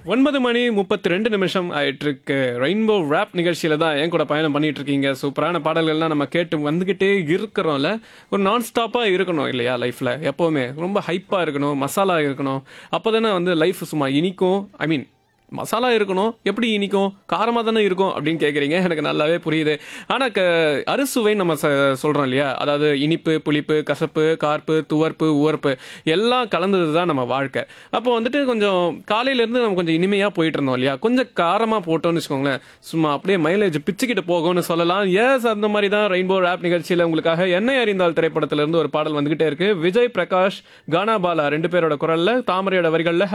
ஒன்பது மணி முப்பத்தி ரெண்டு நிமிஷம் ஆயிட்டு இருக்கு ரெயின்போ ரேப் நிகழ்ச்சியில தான் என் கூட பயணம் பண்ணிட்டு இருக்கீங்க சூப்பரான பாடல்கள்லாம் நம்ம கேட்டு வந்துகிட்டே இருக்கிறோம்ல ஒரு நான் ஸ்டாப்பா இருக்கணும் இல்லையா லைஃப்ல எப்பவுமே ரொம்ப ஹைப்பா இருக்கணும் மசாலா இருக்கணும் அப்போதானே வந்து லைஃப் சும்மா இனிக்கும் ஐ மீன் மசாலா இருக்கணும் எப்படி இனிக்கும் காரமாக தானே இருக்கும் அப்படின்னு கேட்குறீங்க எனக்கு நல்லாவே புரியுது ஆனால் க அறுசுவை நம்ம ச சொல்கிறோம் இல்லையா அதாவது இனிப்பு புளிப்பு கசப்பு கார்ப்பு துவர்ப்பு உவர்ப்பு எல்லாம் கலந்தது தான் நம்ம வாழ்க்கை அப்போ வந்துட்டு கொஞ்சம் காலையிலேருந்து நம்ம கொஞ்சம் இனிமையாக போயிட்டு இருந்தோம் இல்லையா கொஞ்சம் காரமாக போட்டோம்னு வச்சுக்கோங்களேன் சும்மா அப்படியே மைலேஜ் பிச்சுக்கிட்டு போகும்னு சொல்லலாம் எஸ் அந்த மாதிரி தான் ரெயின்போ ரேப் நிகழ்ச்சியில் உங்களுக்காக என்னை அறிந்தால் திரைப்படத்திலிருந்து ஒரு பாடல் வந்துகிட்டே இருக்கு விஜய் பிரகாஷ் கானா பாலா ரெண்டு பேரோட குரல்ல தாமரையோட வரிகளில்